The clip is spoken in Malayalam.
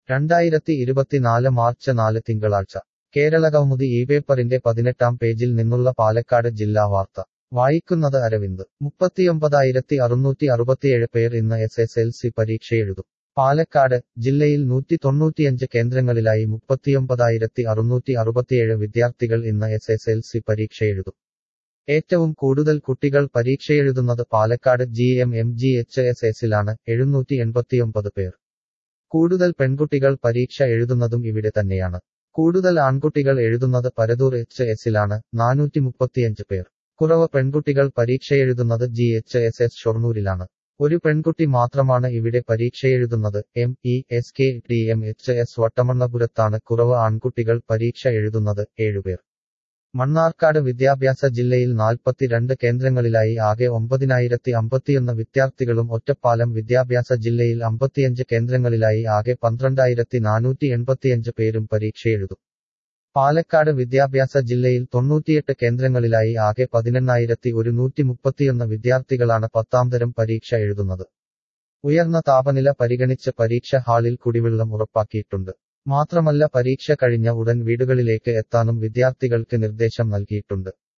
രണ്ടായിരത്തി ഇരുപത്തിനാല് മാർച്ച് നാല് തിങ്കളാഴ്ച കേരളകൗമുദി ഈ പേപ്പറിന്റെ പതിനെട്ടാം പേജിൽ നിന്നുള്ള പാലക്കാട് ജില്ലാ വാർത്ത വായിക്കുന്നത് അരവിന്ദ് മുപ്പത്തിയൊമ്പതായിരത്തി അറുന്നൂറ്റി അറുപത്തിയേഴ് പേർ ഇന്ന് എസ് എസ് എൽ സി പരീക്ഷയെഴുതും പാലക്കാട് ജില്ലയിൽ നൂറ്റി തൊണ്ണൂറ്റിയഞ്ച് കേന്ദ്രങ്ങളിലായി മുപ്പത്തിയൊമ്പതായിരത്തി അറുന്നൂറ്റി അറുപത്തിയേഴ് വിദ്യാർത്ഥികൾ ഇന്ന് എസ് എസ് എൽ സി പരീക്ഷയെഴുതും ഏറ്റവും കൂടുതൽ കുട്ടികൾ പരീക്ഷയെഴുതുന്നത് Palakkad G M M G H S എസിലാണ് എഴുന്നൂറ്റി എൺപത്തിയൊമ്പത് പേർ കൂടുതൽ പെൺകുട്ടികൾ പരീക്ഷ എഴുതുന്നതും ഇവിടെ തന്നെയാണ് കൂടുതൽ ആൺകുട്ടികൾ എഴുതുന്നത് പരതൂർ എച്ച് എസിലാണ് നാനൂറ്റി മുപ്പത്തിയഞ്ച് പേർ കുറവ് പെൺകുട്ടികൾ പരീക്ഷയെഴുതുന്നത് ജി എച്ച് എസ് എസ് ഷൊർണൂരിലാണ് ഒരു പെൺകുട്ടി മാത്രമാണ് ഇവിടെ പരീക്ഷയെഴുതുന്നത് M E S K T M H S വട്ടമണ്ണപുരത്താണ് കുറവ് ആൺകുട്ടികൾ പരീക്ഷ എഴുതുന്നത് ഏഴുപേർ മണ്ണാർക്കാട് വിദ്യാഭ്യാസ ജില്ലയിൽ നാൽപ്പത്തിരണ്ട് കേന്ദ്രങ്ങളിലായി ആകെ ഒമ്പതിനായിരത്തി അമ്പത്തിയൊന്ന് വിദ്യാർത്ഥികളും ഒറ്റപ്പാലം വിദ്യാഭ്യാസ ജില്ലയിൽ അമ്പത്തിയഞ്ച് കേന്ദ്രങ്ങളിലായി ആകെ പന്ത്രണ്ടായിരത്തി നാനൂറ്റി എൺപത്തിയഞ്ച് പേരും പരീക്ഷയെഴുതും പാലക്കാട് വിദ്യാഭ്യാസ ജില്ലയിൽ തൊണ്ണൂറ്റിയെട്ട് കേന്ദ്രങ്ങളിലായി ആകെ പതിനെണ്ണായിരത്തി ഒരുന്നൂറ്റി മുപ്പത്തിയൊന്ന് വിദ്യാർത്ഥികളാണ് പത്താംതരം പരീക്ഷ എഴുതുന്നത് ഉയർന്ന താപനില പരിഗണിച്ച് പരീക്ഷ ഹാളിൽ കുടിവെള്ളം ഉറപ്പാക്കിയിട്ടുണ്ട് മാത്രമല്ല പരീക്ഷ കഴിഞ്ഞ ഉടൻ വീടുകളിലേക്ക് എത്താനും വിദ്യാർത്ഥികൾക്ക് നിർദ്ദേശം നൽകിയിട്ടുണ്ട്